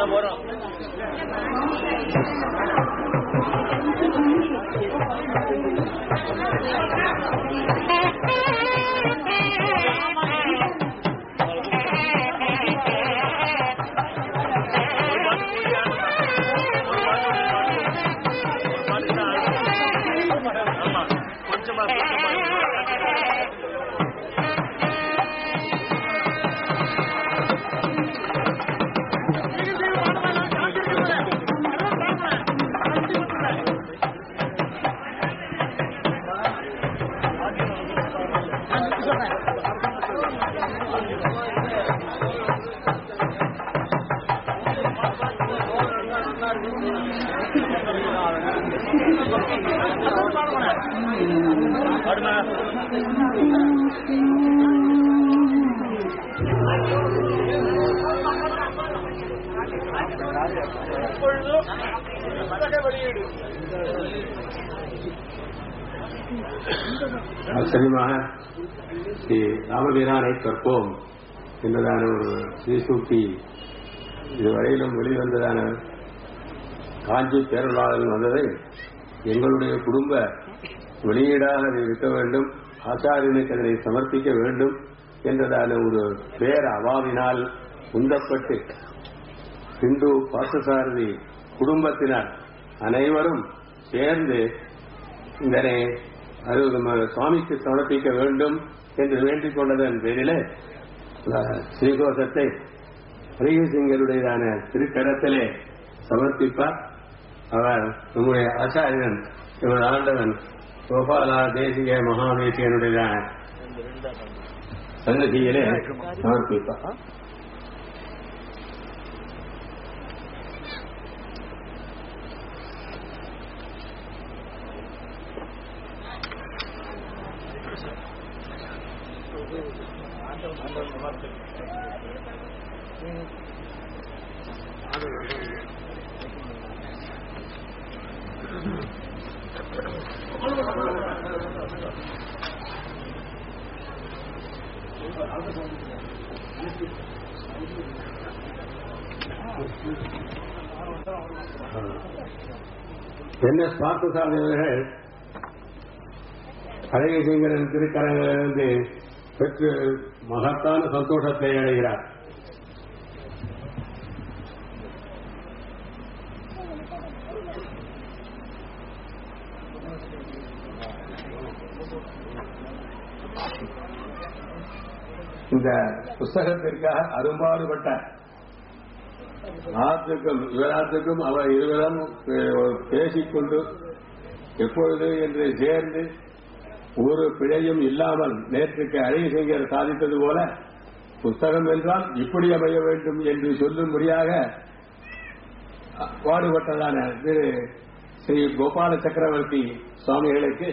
ஆச்சரியமாக ஸ்ரீ ராமவீரானை கற்போம் என்பதான ஒரு ஸ்ரீசூக்தி இதுவரையிலும் வெளிவந்ததான காஞ்சி பேரலாளர்கள் வந்ததை எங்களுடைய குடும்ப வெளியீடாக அதை இருக்க வேண்டும் ஆச்சாரியனுக்கு அதனை சமர்ப்பிக்க வேண்டும் என்றதான ஒரு பேர் அவாவினால் உந்தப்பட்டு இந்து பார்த்தசாரதி குடும்பத்தினர் அனைவரும் சேர்ந்து இதனை அது நம்ம சுவாமிக்கு சமர்ப்பிக்க வேண்டும் என்று வேண்டிக் கொண்டதன் பேரிலே அஹ், ஸ்ரீகோஷத்தை ஹரிசிங்கருடையதான திருக்கரத்திலே சமர்ப்பிப்பார் அவர் நம்முடைய ஆச்சாரியன் இவர் ஆண்டவன் கோபாலா தேசிக மகாதேசிகனுடையதான சன்னதியிலே சமர்ப்பிப்பார் என் எஸ் பார்த்தசாமி அவர்கள் கலைஞரின் திருக்கரங்களிலிருந்து பெற்று மகத்தான சந்தோஷத்தை அடைகிறார் இந்த புஸ்தகத்திற்காக அரும்பாடுபட்ட ஆத்துக்கும் இவராத்துக்கும் அவர் இருவரும் பே- பேசிக்கொண்டு எப்பொழுது என்று சேர்ந்து ஒரு பிழையும் இல்லாமல் நேற்றுக்கு அழகிசங்கர் சாதித்தது போல புஸ்தகம் என்றால் இப்படி அமைய வேண்டும் என்று சொல்லும்படியாக பாடுபட்டதான திரு ஸ்ரீ கோபால சக்கரவர்த்தி சுவாமிகளுக்கு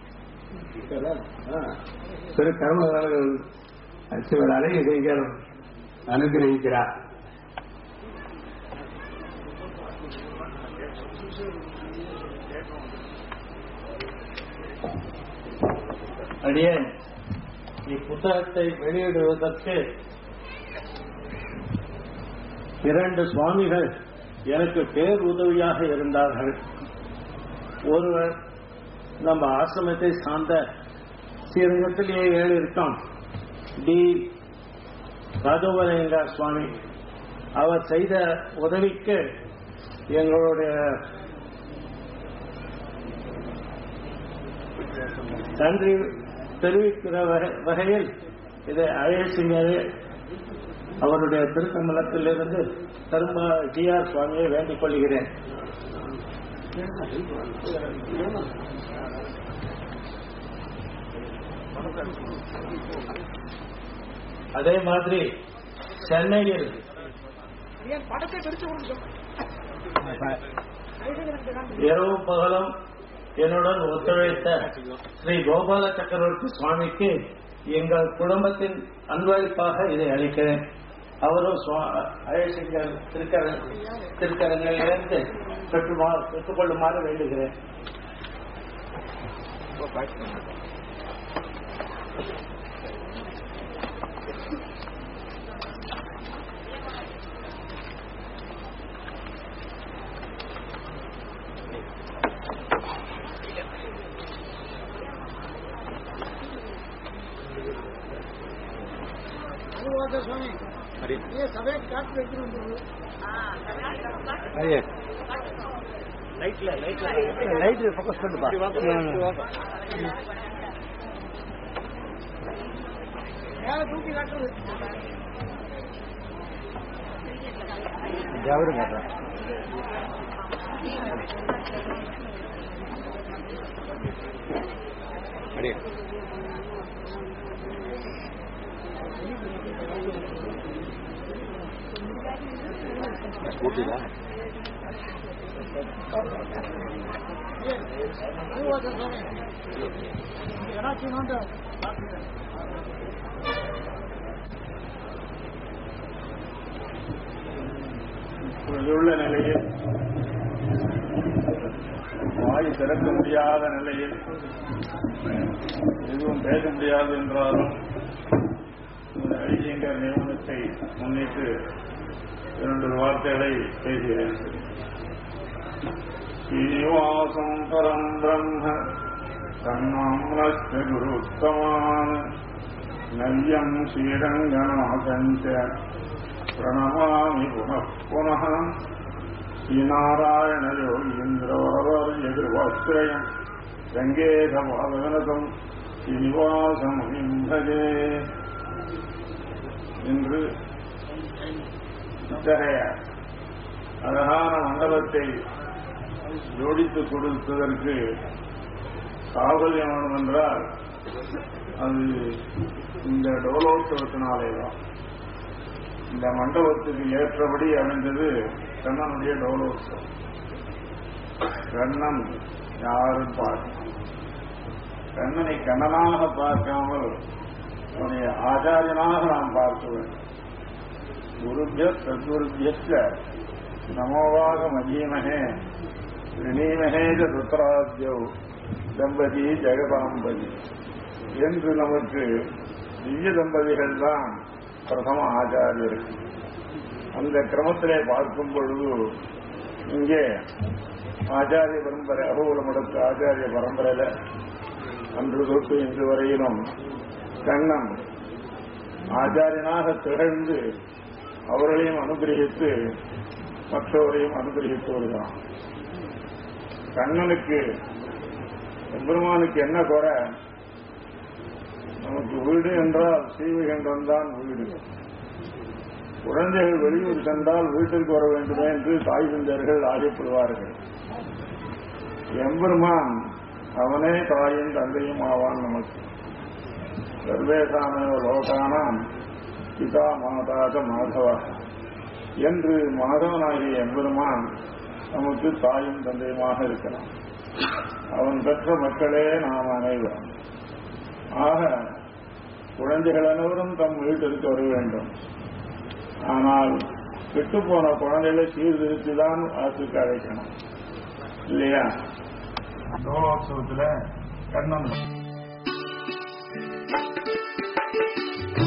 ஆ, திரு கருமகர்கள் சிவர் அழகிசங்கர் அனுகிரகிக்கிறார் அடியேன் இப்புத்தகத்தை வெளியிடுவதற்கு இரண்டு சுவாமிகள் எனக்கு பேர் உதவியாக இருந்தார்கள் ஒருவர் நம்ம ஆசிரமத்தை சார்ந்த ஸ்ரீரங்கத்திலேயே ஏழு இருக்கான் டி ராஜோபரேங்கர் சுவாமி அவர் செய்த உதவிக்கு எங்களுடைய நன்றி தெரிவிக்கிற வகை- வகையில் இதை அழகிசிங்கரே அவருடைய திருக்கமலத்திலிருந்து திரும்ப ஜி ஆர் சுவாமியை வேண்டிக் கொள்கிறேன் அதே மாதிரி சென்னையில் இரவும் பகலும் என்னுடன் ஒத்துழைத்த ஸ்ரீ கோபால சக்கரவர்த்தி சுவாமிக்கு எங்கள் குடும்பத்தின் அன்பளிப்பாக இதை அளிக்கிறேன் அவரும் சுவா- அழகிசிங்கர் திருக்கர திருக்கரங்களிலிருந்து பெற்றுமா- பெற்றுக்கொள்ளுமாறு வேண்டுகிறேன் होता स्वामी ये सफेद काट लेते லைட் ஃபோக்கஸ் பண்ணுப்பா மேல தூக்கி காட்டுறது ஜவரு காட்டுறேன் அப்படியே ஸ்கூட்டில ये वो होता स्वामी घना चिन्ह இப்பொழுதுள்ள நிலையில் வாய் திறக்க முடியாத நிலையில் எதுவும் பேச முடியாது என்றாலும் இந்த ஹரிசங்கர் நியமனத்தை முன்னிட்டு இரண்டு வார்த்தைகளை பேசுகிறேன் ஸ்ரீனிவாசம் பரம் பிரம்ம தன்னாம்னஸ்ய குருத்தமான் நவ்யம் ஸ்ரீரங்கநாதஞ்ச प्रणमामि पुनः पुनः श्रीनारायणयोगीन्द्रवरवर्यगृहाश्रयम् रङ्गेधमागनतम् श्रीनिवासमुनिम् भजे என்று இத்தகைய அழகான மண்டபத்தை ஜோடித்துக் கொடுத்ததற்கு சாவல்யம் வேணும் என்றால் அது இந்த டோலோத்சவத்தினாலேதான் இந்த மண்டபத்துக்கு ஏற்றபடி அமைந்தது கண்ணனுடைய டோலோத்சவம் கண்ணன் யாரும் பார்க்க கண்ணனை கண்ணனாக பார்க்காமல் அவனை ஆச்சாரியனாக நாம் பார்க்க வேண்டும் குருபிய சத்குருபியஸ்ல நமோவாக மதீமகே ரிணீமகேஜ ருத்ராத்யோ தம்பதி ஜெகதாம்பதி என்று நமக்கு திவ்ய தம்பதிகள் தான் பிரதம ஆச்சாரியர் அந்த கிரமத்திலே பார்க்கும் பொழுது இங்கே ஆச்சாரிய பரம்பரை அகோல மடத்து ஆச்சாரிய பரம்பரையில அன்று தொட்டு இன்று வரையிலும் கண்ணன் ஆச்சாரியனாக திகழ்ந்து அவர்களையும் அனுகிரகித்து மற்றவரையும் அனுகிரகித்து வருகிறான் கண்ணனுக்கு எம்பெருமானுக்கு என்ன குறை நமக்கு வீடு என்றால் ஸ்ரீவிகண்டன் தான் வீடு குழந்தைகள் வெளியூர் சென்றால் வீட்டிற்கு வர வேண்டுமே என்று தாய் தந்தையர்கள் ஆசைப்படுவார்கள் எம்பெருமான் அவனே தாயும் தந்தையும் ஆவான் நமக்கு சர்வேசான லோகானாம் பிதா மாதாத மாதவா என்று மாதவனாகிய எம்பெருமான் நமக்கு தாயும் தந்தையுமாக இருக்கலாம் அவன் பெற்ற மக்களே நாம் அனைவரும் ஆக குழந்தைகள் அனைவரும் தம் வீட்டிற்கு வர வேண்டும் ஆனால் கெட்டுப்போன குழந்தைகளை சீர்திருத்தி தான் ஆற்றுக்கு அழைக்கணும் இல்லையா டோலோத்சவத்தில் கண்ணன்